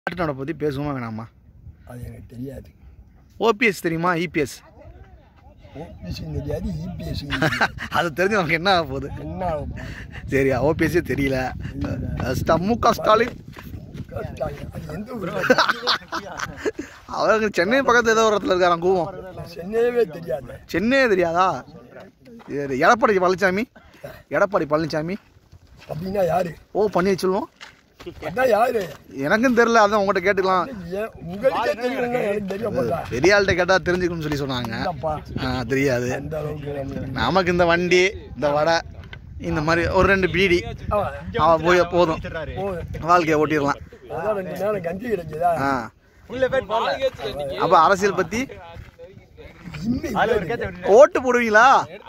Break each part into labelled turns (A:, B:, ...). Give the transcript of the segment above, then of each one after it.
A: நாட்டோட பற்றி பேசுவோமா வேணாமா
B: அது எனக்கு தெரியாது
A: ஓபிஎஸ் தெரியுமா இபிஎஸ்
B: ஓபிஎஸ்ஸும் தெரியாது இபிஎஸ்ஸும்
A: அது தெரிஞ்சு நமக்கு என்ன ஆக போகுது
B: என்ன ஆகும்?
A: சரியா ஓபிஎஸ்ஸே தெரியல ஸ்ட- மு க ஸ்டாலின்
B: கஷ்டம். அது எந்த ஊர்
A: அவங்க சென்னை பக்கத்தில் ஏதோ ஒரு இடத்துல இருக்காராம் கூவம்
B: சென்னையவே தெரியாது
A: சென்னையே தெரியாதா சரி எடப்பாடி பழனிசாமி எடப்பாடி பழனிசாமி
B: அப்படின்னா யாரு
A: ஓ பன்னீர்செல்வம்
B: அதான் யாரு
A: எனக்கும் தெரியல அதான் உங்கள்கிட்ட கேட்டுக்கலாம்
B: ஏன் உங்களுக்கே தெரியலன்னா எனக்கு தெரிய போதா
A: பெரிய ஆள்கிட்ட கேட்டால் தெரிஞ்சுக்கணும்னு சொல்லி சொன்னாங்க
B: இல்லப்பா
A: ஆ, தெரியாது
B: அந்த அளவுக்கு நமக்கு
A: நமக்கு இந்த வண்டி இந்த வடை இந்த மாதிரி ஒரு ரெண்டு பீடி
B: அவன்
A: அவ போய் போதும்
B: போதும்.
A: வாழ்க்கையை ஓட்டிடலாம்
B: அதான் ரெண்டு நேரம் கஞ்சி கிடைக்குதா
A: ஆ அப்போ அரசியல் பற்றி
B: இன்னும்
A: ஓட்டு போடுவீங்களா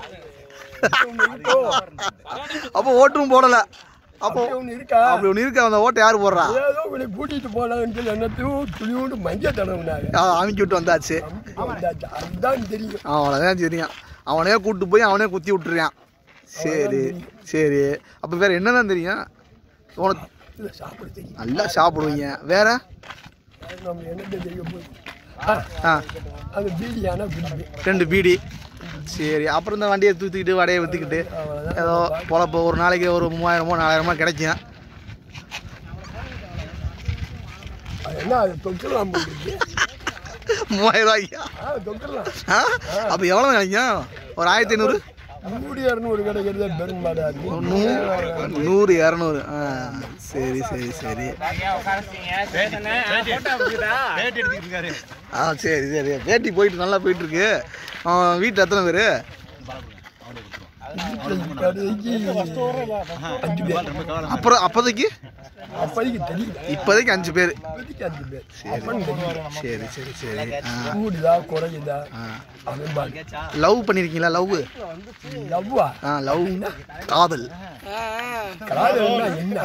A: அப்போ ஓட்டும் போடல அப்போ
B: அப்படி ஒண்ணு இருக்கா
A: அப்படி ஒன்று இருக்கு அந்த ஓட்டை யார் போடுறா
B: ஏதோ உங்களை கூட்டிட்டு போனான்னு சொல்லி என்னத்தையும் துணியோண்டு மஞ்சள் தடவுனாங்க
A: ஆ, அமைக்கி விட்டு வந்தாச்சு
B: வந்தாச்சு. அதுதான் தெரியும்
A: அவ்வளோதான் தெரியும் அவனே கூட்டு போய் அவனே குத்தி விட்டுருயான் சரி சரி அப்போ வேற என்னதான் தெரியும் உனக்கு
B: இல்ல சாப்பிட தெரியும்
A: நல்லா சாப்பிடுவீங்க வேற
B: நம்ம என்ன தெரிய போகுது ஆ,
A: ஆ
B: அது பீடியான பிடிக்கும்
A: ரெண்டு பீடி சரி அப்புறம் இந்த வண்டியை தூத்திக்கிட்டு வடையை விற்றுக்கிட்டு ஏதோ பொழப்பு ஒரு நாளைக்கு ஒரு மூவாயிரமோ நாலாயிரமோ கிடைக்கும்
B: அது என்ன அது தொக்கலாம் போட்டுருக்கு
A: மூவாயிரம் ரூபாய்க்கா
B: ஆ தொக்கலாம்
A: ஆ அப்போ எவ்வளோ கிடைக்கும் ஒரு ஆயிரத்தி ஐநூறு
B: நூறு இரநூறு கிடைக்கிறது பெரும்பாடா இருக்கு
A: நூ- நூறு இரநூறு ஆ சரி சரி சரி ஆ சரி சரி பேட்டி போயிட்டு நல்லா போயிட்டு இருக்கு வீட்டில் எத்தனை பேர்
B: வீட்டுல இப்போதைக்கு அஞ்சு பேர்
A: அப்புறம் அப்போதைக்கு
B: அப்போதைக்கு தெரியல
A: இப்போதைக்கு அஞ்சு பேர்
B: இப்போதைக்கு அஞ்சு பேர் அப்பன்னு தெரியல
A: சரி சரி சரி ஆ
B: கூடுதா குறையுதா
A: ஆ
B: அவன் பாரு
A: லவ் பண்ணியிருக்கீங்களா லவ்
B: லவ்வா
A: ஆ லவ் காதல்
B: காதல்னா என்ன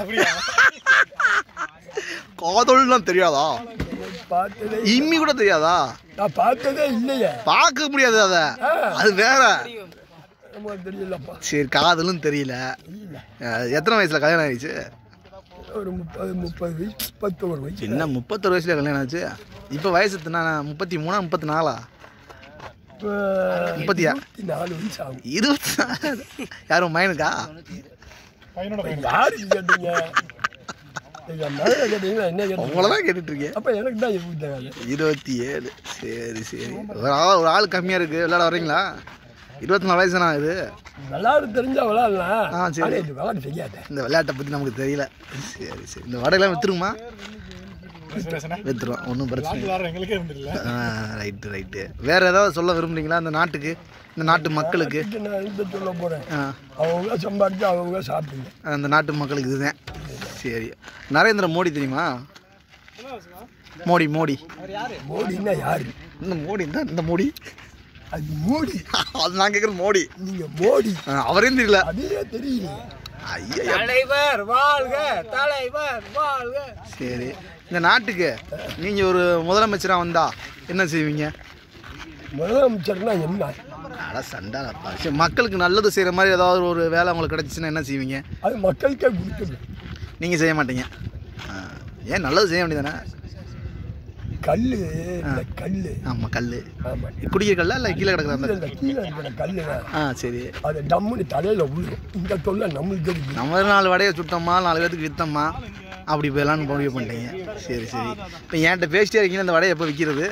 A: காதல்லாம் தெரியாதா
B: பார்த்ததே
A: இம்மி கூட தெரியாதா
B: நான் பார்த்ததே இல்லையே
A: பார்க்க முடியாது அதை அது வேற
B: நமக்கு தெரியலப்பா
A: சரி காதலும் தெரியல
B: தெரியல
A: அஹ், எத்தனை வயசுல கல்யாணம் ஆயிடுச்சு
B: ஒரு முப்பது முப்பது வயசு முப்பத்தோரு வயசு
A: என்ன முப்பத்தொரு வயசுல கல்யாணம் ஆச்சு இப்போ வயசு எத்தனை முப்பத்தி மூணா முப்பத்தி நாலா
B: இப்போ
A: முப்பத்தியா
B: இருபத்தி நாலு வயசு ஆகும்
A: இருபத்தி நாலு யாரும் மைனுக்கா
B: யாருக்கு கேட்டீங்க எங்க மகளை கேட்டீங்களா என்ன கேட்டீங்க
A: உங்களை தான் கேட்டுட்டு இருக்கேன்
B: அப்போ எனக்கு தான் இருபத்தி நாலு
A: இருபத்தி ஏழு சரி சரி ஒரு ஆள் ஒரு ஆள் கம்மியாக இருக்குது விளையாட வரீங்களா இருபத்தி நாலு வயசு இது
B: விளாட தெரிஞ்சா விளாடலாம்
A: ஆ, சரி.
B: ஆனால் இது விளாட தெரியாது
A: இந்த விளையாட்டை பற்றி நமக்கு தெரியல சரி சரி இந்த வடையெல்லாம் விற்றுருமா விற்றுரும் ஒன்றும் பிரச்சனை இல்லை ஆ ரைட்டு ரைட்டு வேறு ஏதாவது சொல்ல விரும்புறீங்களா இந்த நாட்டுக்கு இந்த நாட்டு மக்களுக்கு
B: இதுக்கு நான் இந்த சொல்ல போகிறேன்
A: ஆ
B: அவங்க சம்பாதிச்சு அவங்க சாப்பிடுங்க
A: அந்த நாட்டு மக்களுக்கு இதுதான் சரி நரேந்திர மோடி தெரியுமா மோடி மோடி
B: மோடின்னா யாரு
A: இந்த மோடி தான் இந்த மோடி
B: அது மோடி
A: அது நான் கேட்குறது மோடி
B: நீங்க மோடி
A: ஆ, அவரையும் தெரியல
B: அதே தெரியல
A: ஐயா
B: தலைவர் வாழ்க தலைவர் வாழ்க
A: சரி இந்த நாட்டுக்கு நீங்கள் ஒரு முதலமைச்சராக வந்தா என்ன செய்வீங்க
B: முதலமைச்சர்னா என்ன
A: அட சண்டாலப்பா சரி மக்களுக்கு நல்லது செய்கிற மாதிரி ஏதாவது ஒரு வேலை உங்களுக்கு கிடச்சிச்சின்னா என்ன செய்வீங்க
B: அது மக்களுக்கே கொடுக்கணும்
A: நீங்கள் செய்ய மாட்டீங்க ஆ, ஏன் நல்லது செய்ய வேண்டியதானே
B: கல் இந்த கல்
A: ஆமாம் கல்
B: ஆமா
A: குடிக்கிற கல்லா இல்லை கீழே கிடக்குற அந்த
B: இந்த கீழே இருக்கிற கல்லு
A: ஆ சரி
B: அது டம்முன்னு தலையில விழுகும் இந்த தொல்லை நம்மளுக்கு இருக்கு
A: நம்ம ஒரு நாலு வடையை சுட்டோமா நாலு பேத்துக்கு விற்றோமா அப்படி போயலான்னு முடிவு பண்ணிட்டீங்க சரி சரி இப்போ என்கிட்ட பேசிட்டே இருக்கீங்க இந்த வடையை எப்போ விற்கிறது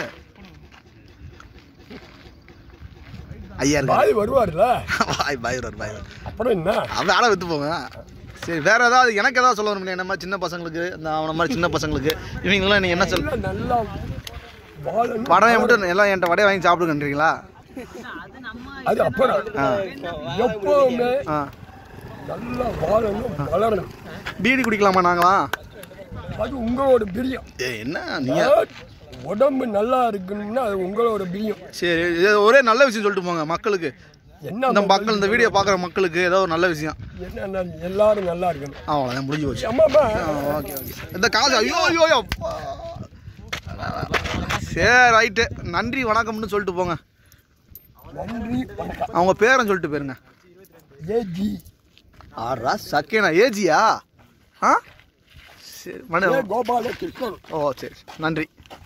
A: ஐயா இருக்கு
B: பாய் வருவார்ல
A: பாய் பாய் ஒரு பாய்
B: அப்புறம் என்ன
A: அப்படி ஆளை விற்று போங்க சரி வேற ஏதாவது எனக்கு ஏதாவது சொல்ல வரும் என்ன மாதிரி சின்ன பசங்களுக்கு இந்த அவனை மாதிரி சின்ன பசங்களுக்கு இவங்கெல்லாம் நீங்கள் என்ன சொல்
B: எல்லாம் நல்லா வாழணும்
A: வடையை மட்டும் எல்லாம் என்கிட்ட வடையை வாங்கி சாப்பிடுங்கன்றீங்களா
B: அது அப்புறம் எப்பவுமே
A: ஆ
B: நல்லா வாழணும் வளரணும்
A: பீடி குடிக்கலாமா நாங்களாம்
B: அது உங்களோட பிரியம்
A: ஏ என்ன நீங்கள்
B: உடம்பு நல்லா இருக்கணும்னா அது உங்களோட பிரியம்
A: சரி இது ஒரே நல்ல விஷயம் சொல்லிட்டு போங்க மக்களுக்கு
B: என்ன
A: இந்த மக்கள் இந்த வீடியோ பார்க்குற மக்களுக்கு ஏதோ ஒரு நல்ல விஷயம்
B: என்ன எல்லாரும் நல்லா இருக்கணும்
A: அவ்வளோதான் முடிஞ்சு போச்சு
B: அம்மாப்பா
A: ஓகே ஓகே இந்த காசு ஐயோ ஐயோ ஐயோ அப்பா. சரி ரைட்டு நன்றி வணக்கம்னு சொல்லிட்டு போங்க
B: நன்றி வணக்கம்
A: அவங்க பேரன் சொல்லிட்டு போயிருங்க
B: ஏஜி
A: ஆறா சக்கேனா ஏஜியா ஆ சரி மனு
B: ஏ கோபால கிருஷ்ணன்
A: ஓ சரி நன்றி